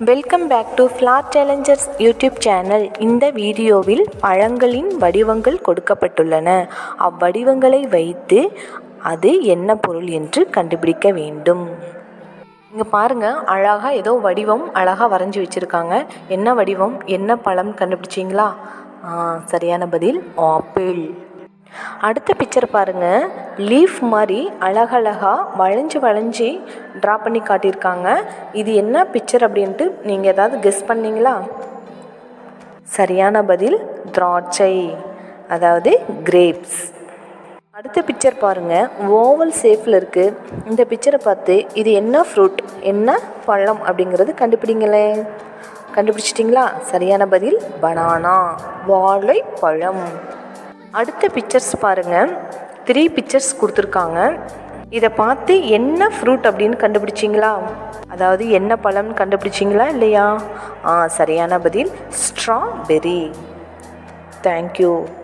welcome back to ஃப்ளார் challengers YouTube channel இந்த வீடியோவில் பழங்களின் வடிவங்கள் கொடுக்கப்பட்டுள்ளன அவ்வடிவங்களை வைத்து அது என்ன பொருள் என்று கண்டுபிடிக்க வேண்டும் இங்கே பாருங்கள் அழகாக ஏதோ வடிவம் அழகாக வரைஞ்சி வச்சுருக்காங்க என்ன வடிவம் என்ன பழம் கண்டுபிடிச்சிங்களா ஆ, சரியான பதில் ஆப்பிள் அடுத்த பிக்சர் பாருங்கள் லீஃப் மாதிரி அழகழகா வளைஞ்சு வளைஞ்சி ட்ரா பண்ணி காட்டியிருக்காங்க இது என்ன பிக்சர் அப்படின்ட்டு நீங்கள் ஏதாவது கெஸ் பண்ணீங்களா சரியான பதில் திராட்சை அதாவது கிரேப்ஸ் அடுத்த பிக்சர் பாருங்கள் ஓவல் ஷேப்பில் இருக்குது இந்த பிக்சரை பார்த்து இது என்ன ஃப்ரூட் என்ன பழம் அப்படிங்கிறது கண்டுபிடிங்களே கண்டுபிடிச்சிட்டிங்களா சரியான பதில் பனானா வாழைப்பழம் அடுத்த பிக்சர்ஸ் பாருங்கள் த்ரீ பிக்சர்ஸ் கொடுத்துருக்காங்க இதை பார்த்து என்ன ஃப்ரூட் அப்படின்னு கண்டுபிடிச்சிங்களா அதாவது என்ன பழம்னு கண்டுபிடிச்சிங்களா இல்லையா ஆ சரியான பதில் ஸ்ட்ராபெரி தேங்க்யூ